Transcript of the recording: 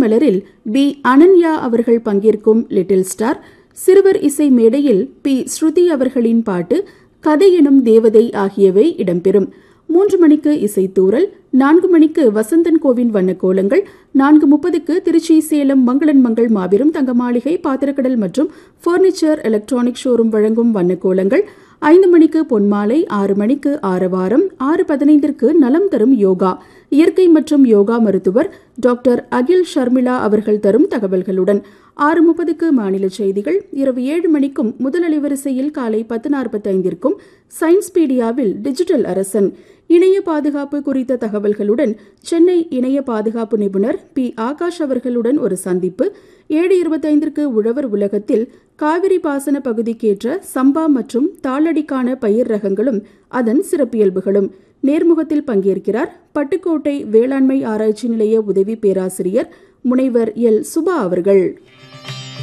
மலரில் பி அனன்யா அவர்கள் பங்கேற்கும் லிட்டில் ஸ்டார் சிறுவர் இசை மேடையில் பி ஸ்ருதி அவர்களின் பாட்டு கதை எனும் தேவதை ஆகியவை இடம்பெறும் மூன்று மணிக்கு இசைத்தூரல் நான்கு மணிக்கு வசந்தன் கோவின் வண்ணக்கோலங்கள் நான்கு முப்பதுக்கு திருச்சி சேலம் மங்களன் மங்கள் மாபெரும் தங்க மாளிகை பாத்திரக்கடல் மற்றும் பர்னிச்சர் எலக்ட்ரானிக் ஷோரூம் வழங்கும் வண்ணக்கோலங்கள் ஐந்து மணிக்கு பொன்மாலை ஆறு மணிக்கு ஆரவாரம் ஆறு பதினைந்திற்கு நலம் தரும் யோகா இயற்கை மற்றும் யோகா மருத்துவர் டாக்டர் அகில் ஷர்மிளா அவர்கள் தரும் தகவல்களுடன் ஆறு முப்பதுக்கு மாநில செய்திகள் இரவு ஏழு மணிக்கும் முதல் அலைவரிசையில் காலை பத்து நாற்பத்தைந்திற்கும் சயின்ஸ் பீடியாவில் டிஜிட்டல் அரசன் இணைய பாதுகாப்பு குறித்த தகவல்களுடன் சென்னை இணைய பாதுகாப்பு நிபுணர் பி ஆகாஷ் அவர்களுடன் ஒரு சந்திப்பு ஏழு இருபத்தைந்திற்கு உழவர் உலகத்தில் காவிரி பாசன பகுதிக்கேற்ற சம்பா மற்றும் தாளடிக்கான பயிர் ரகங்களும் அதன் சிறப்பியல்புகளும் நேர்முகத்தில் பங்கேற்கிறார் பட்டுக்கோட்டை வேளாண்மை ஆராய்ச்சி நிலைய உதவி பேராசிரியர் முனைவர் எல் சுபா அவர்கள்